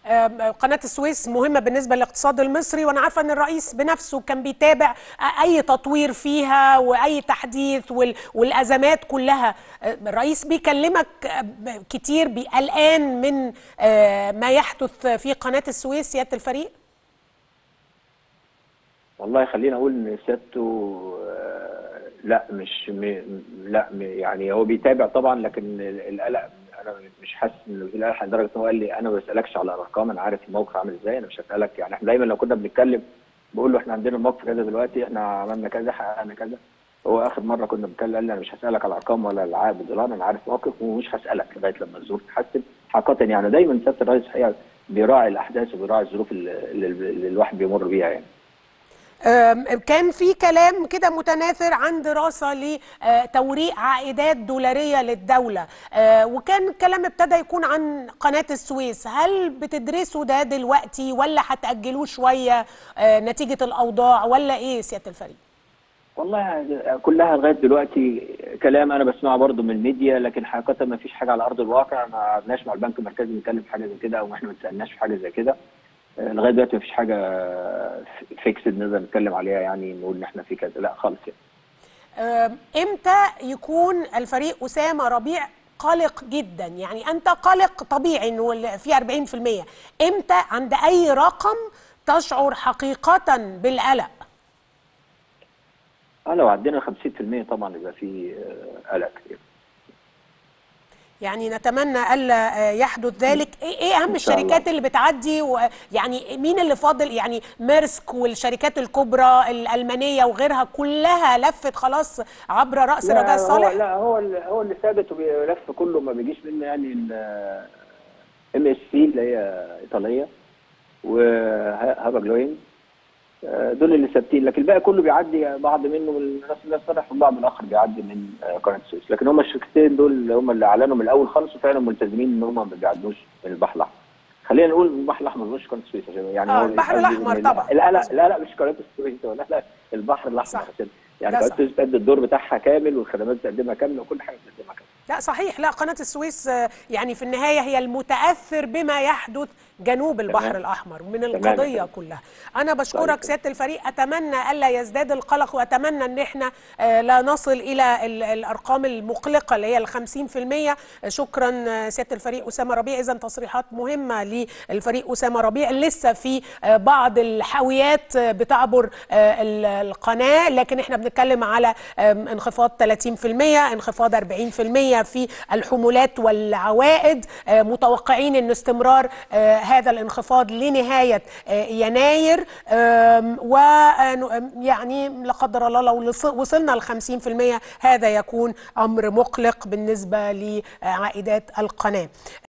قناة السويس مهمة بالنسبة للاقتصاد المصري وأنا عارفة أن الرئيس بنفسه كان بيتابع أي تطوير فيها وأي تحديث والأزمات كلها الرئيس بيكلمك كتير قلقان من ما يحدث في قناة السويس سيادة الفريق والله خلينا أقول أن سيادته لا مش م... لا م... يعني هو بيتابع طبعا لكن القلق انا مش حاسس انه في القلق لدرجه ان هو قال لي انا ما بسالكش على الارقام انا عارف الموقف عامل ازاي انا مش هسالك يعني احنا دايما لو كنا بنتكلم بقول له احنا عندنا الموقف كذا دلوقتي احنا عملنا كذا حققنا كذا هو اخر مره كنا بنتكلم قال لي انا مش هسالك على الارقام ولا العائد بالدولار انا عارف موقف ومش هسالك لغايه لما الظروف تتحسن حقيقه يعني دايما سياده الرئيس الحقيقه بيراعي الاحداث وبيراعي الظروف اللي, اللي الواحد بيمر بيها يعني كان في كلام كده متناثر عن دراسه لتوريق عائدات دولاريه للدوله وكان الكلام ابتدى يكون عن قناه السويس هل بتدرسوا ده دلوقتي ولا هتاجلوه شويه نتيجه الاوضاع ولا ايه سياده الفريق والله كلها لغايه دلوقتي كلام انا بسمعه برضه من الميديا لكن حقيقه ما فيش حاجه على ارض الواقع ما قعدناش مع البنك المركزي نتكلم في حاجه زي كده او احنا ما اتسالناش في حاجه زي كده لغايه دلوقتي مفيش حاجه فيكسد نقدر نتكلم عليها يعني نقول ان احنا في كذا لا خالص يعني. امتى يكون الفريق اسامه ربيع قلق جدا يعني انت قلق طبيعي انه في 40% امتى عند اي رقم تشعر حقيقه بالقلق اه لو عدينا 50% طبعا يبقى في قلق كتير يعني نتمنى الا يحدث ذلك ايه اهم الشركات اللي بتعدي ويعني مين اللي فاضل يعني ميرسك والشركات الكبرى الالمانيه وغيرها كلها لفت خلاص عبر راس رجاء صالح لا هو هو اللي ثابت وبيلف كله ما بيجيش منه يعني ام اس سي اللي هي ايطاليه وهابا جلوين دول اللي ثابتين لكن الباقي كله بيعدي بعض منه من راس الله صالح والبعض الاخر بيعدي من قناه السويس لكن هم الشركتين دول اللي هم اللي اعلنوا من الاول خالص وفعلا ملتزمين ان هم ما بيعدوش من البحر الاحمر خلينا نقول البحر الاحمر مش قناه السويس عشان يعني اه البحر الاحمر طبعا لا لا لا لا مش قناه السويس ولا لا البحر الاحمر عشان يعني قناه السويس بتأدي الدور بتاعها كامل والخدمات بتقدمها كامله وكل حاجه بتقدمها كامله لا صحيح لا قناه السويس يعني في النهايه هي المتاثر بما يحدث جنوب البحر تمام. الاحمر من القضيه تمام. كلها انا بشكرك سياده الفريق اتمنى الا يزداد القلق واتمنى ان احنا لا نصل الى الارقام المقلقه اللي هي ال 50% شكرا سياده الفريق اسامه ربيع اذا تصريحات مهمه للفريق اسامه ربيع لسه في بعض الحاويات بتعبر القناه لكن احنا بنتكلم على انخفاض 30% انخفاض 40% في الحمولات والعوائد متوقعين ان استمرار هذا الانخفاض لنهاية يناير ويعني لا قدر الله لو وصلنا ل 50% هذا يكون أمر مقلق بالنسبة لعائدات القناة